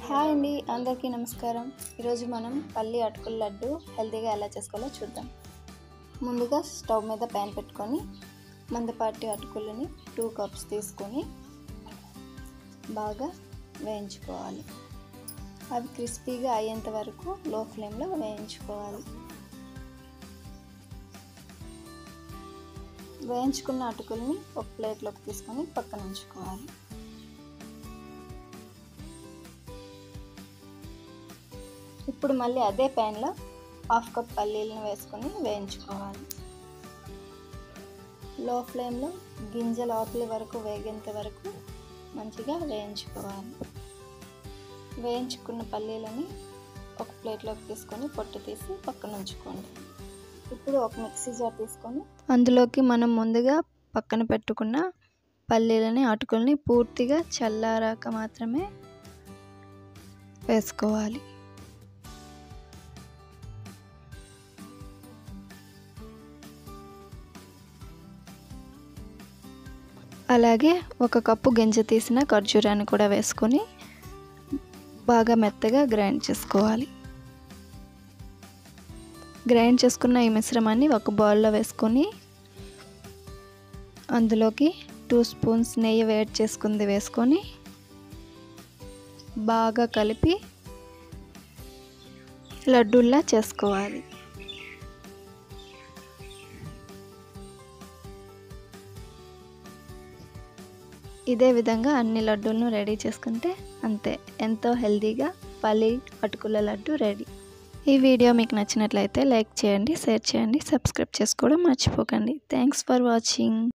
hi అండి అందరికీ నమస్కారం ఈరోజు మనం పల్లి అటుకుల లడ్డు హెల్తీగా ఎలా చేసుకోవాలో చూద్దాం ముందుగా స్టవ్ మీద ప్యాన్ పెట్టుకొని మందపాటి అటుకులని టూ కప్స్ తీసుకొని బాగా వేయించుకోవాలి అవి క్రిస్పీగా అయ్యేంత వరకు లో ఫ్లేమ్లో వేయించుకోవాలి వేయించుకున్న అటుకుల్ని ఒక ప్లేట్లోకి తీసుకొని పక్కన ఉంచుకోవాలి ఇప్పుడు మళ్ళీ అదే ప్యాన్లో హాఫ్ కప్ పల్లీలను వేసుకొని వేయించుకోవాలి లో ఫ్లేమ్లో గింజలు ఆకుల వరకు వేగేంత వరకు మంచిగా వేయించుకోవాలి వేయించుకున్న పల్లీలని ఒక ప్లేట్లోకి తీసుకొని పొట్టు తీసి పక్కన ఉంచుకోండి ఇప్పుడు ఒక మిక్సీ జార్ తీసుకొని అందులోకి మనం ముందుగా పక్కన పెట్టుకున్న పల్లీలని అటుకుల్ని పూర్తిగా చల్లారాక మాత్రమే వేసుకోవాలి అలాగే ఒక కప్పు గింజ తీసిన ఖర్జూరాన్ని కూడా వేసుకొని బాగా మెత్తగా గ్రైండ్ చేసుకోవాలి గ్రైండ్ చేసుకున్న ఈ మిశ్రమాన్ని ఒక బౌల్లో వేసుకొని అందులోకి టూ స్పూన్స్ నెయ్యి వేడి చేసుకుంది వేసుకొని బాగా కలిపి లడ్డూల్లా చేసుకోవాలి ఇదే విధంగా అన్ని లడ్డూలను రెడీ చేసుకుంటే అంతే ఎంతో హెల్తీగా పల్లి అటుకుల లడ్డు రెడీ ఈ వీడియో మీకు నచ్చినట్లయితే లైక్ చేయండి షేర్ చేయండి సబ్స్క్రైబ్ చేసుకోవడం మర్చిపోకండి థ్యాంక్స్ ఫర్ వాచింగ్